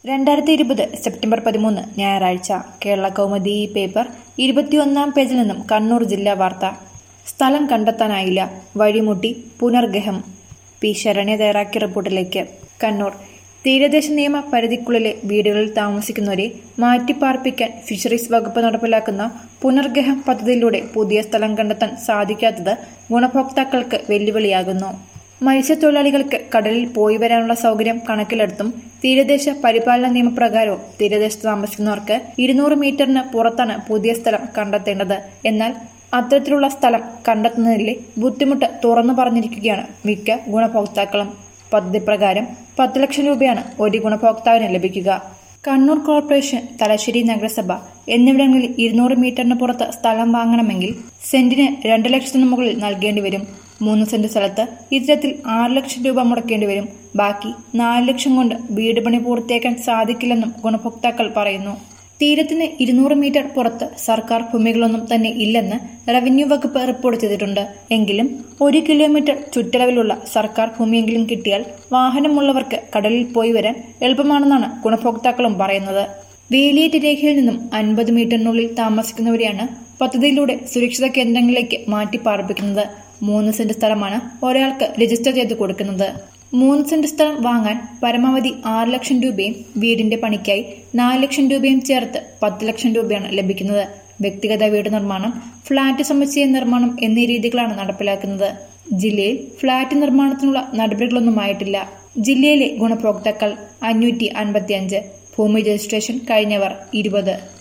രണ്ടായിരത്തി ഇരുപത് സെപ്റ്റംബർ പതിമൂന്ന് ഞായറാഴ്ച കേരള കൗമുദി ഈ പേപ്പർ ഇരുപത്തിയൊന്നാം പേജിൽ നിന്നും കണ്ണൂർ ജില്ലാ വാർത്ത സ്ഥലം കണ്ടെത്താനായില്ല വഴിമുട്ടി പുനർഗഹം പി ശരണ്യ തയ്യാറാക്കിയ റിപ്പോർട്ടിലേക്ക് കണ്ണൂർ തീരദേശ നിയമ പരിധിക്കുള്ളിലെ വീടുകളിൽ താമസിക്കുന്നവരെ മാറ്റിപ്പാർപ്പിക്കാൻ ഫിഷറീസ് വകുപ്പ് നടപ്പിലാക്കുന്ന പുനർഗഹം പദ്ധതിയിലൂടെ പുതിയ സ്ഥലം കണ്ടെത്താൻ സാധിക്കാത്തത് ഗുണഭോക്താക്കൾക്ക് വെല്ലുവിളിയാകുന്നു മത്സ്യത്തൊഴിലാളികൾക്ക് കടലിൽ പോയി വരാനുള്ള സൗകര്യം കണക്കിലെടുത്തും തീരദേശ പരിപാലന നിയമപ്രകാരവും തീരദേശത്ത് താമസിക്കുന്നവർക്ക് ഇരുന്നൂറ് മീറ്ററിന് പുറത്താണ് പുതിയ സ്ഥലം കണ്ടെത്തേണ്ടത് എന്നാൽ അത്തരത്തിലുള്ള സ്ഥലം കണ്ടെത്തുന്നതിലെ ബുദ്ധിമുട്ട് തുറന്നു പറഞ്ഞിരിക്കുകയാണ് മിക്ക ഗുണഭോക്താക്കളും പദ്ധതി പ്രകാരം പത്ത് ലക്ഷം രൂപയാണ് ഒരു ഗുണഭോക്താവിന് ലഭിക്കുക കണ്ണൂർ കോർപ്പറേഷൻ തലശ്ശേരി നഗരസഭ എന്നിവിടങ്ങളിൽ ഇരുന്നൂറ് മീറ്ററിന് പുറത്ത് സ്ഥലം വാങ്ങണമെങ്കിൽ സെന്റിന് രണ്ട് ലക്ഷത്തിന് മുകളിൽ നൽകേണ്ടി വരും മൂന്ന് സെന്റ് സ്ഥലത്ത് ഇത്തരത്തിൽ ആറ് ലക്ഷം രൂപ മുടക്കേണ്ടി വരും ബാക്കി നാല് ലക്ഷം കൊണ്ട് വീട് പണി പൂർത്തിയാക്കാൻ സാധിക്കില്ലെന്നും ഗുണഭോക്താക്കൾ പറയുന്നു തീരത്തിന് ഇരുന്നൂറ് മീറ്റർ പുറത്ത് സർക്കാർ ഭൂമികളൊന്നും തന്നെ ഇല്ലെന്ന് റവന്യൂ വകുപ്പ് റിപ്പോർട്ട് ചെയ്തിട്ടുണ്ട് എങ്കിലും ഒരു കിലോമീറ്റർ ചുറ്റളവിലുള്ള സർക്കാർ ഭൂമിയെങ്കിലും കിട്ടിയാൽ വാഹനമുള്ളവർക്ക് കടലിൽ പോയി വരാൻ എളുപ്പമാണെന്നാണ് ഗുണഭോക്താക്കളും പറയുന്നത് വേലിയേറ്റ രേഖയിൽ നിന്നും അൻപത് മീറ്ററിനുള്ളിൽ താമസിക്കുന്നവരെയാണ് പദ്ധതിയിലൂടെ സുരക്ഷിത കേന്ദ്രങ്ങളിലേക്ക് മാറ്റി പാർപ്പിക്കുന്നത് മൂന്ന് സെന്റ് സ്ഥലമാണ് ഒരാൾക്ക് രജിസ്റ്റർ ചെയ്ത് കൊടുക്കുന്നത് മൂന്ന് സെന്റ് സ്ഥലം വാങ്ങാൻ പരമാവധി ആറ് ലക്ഷം രൂപയും വീടിന്റെ പണിക്കായി നാല് ലക്ഷം രൂപയും ചേർത്ത് പത്ത് ലക്ഷം രൂപയാണ് ലഭിക്കുന്നത് വ്യക്തിഗത വീട് നിർമ്മാണം ഫ്ളാറ്റ് സമുച്ചയ നിർമ്മാണം എന്നീ രീതികളാണ് നടപ്പിലാക്കുന്നത് ജില്ലയിൽ ഫ്ളാറ്റ് നിർമ്മാണത്തിനുള്ള നടപടികളൊന്നുമായിട്ടില്ല ജില്ലയിലെ ഗുണഭോക്താക്കൾ അഞ്ഞൂറ്റി അൻപത്തിയഞ്ച് ഭൂമി രജിസ്ട്രേഷൻ കഴിഞ്ഞവർ ഇരുപത്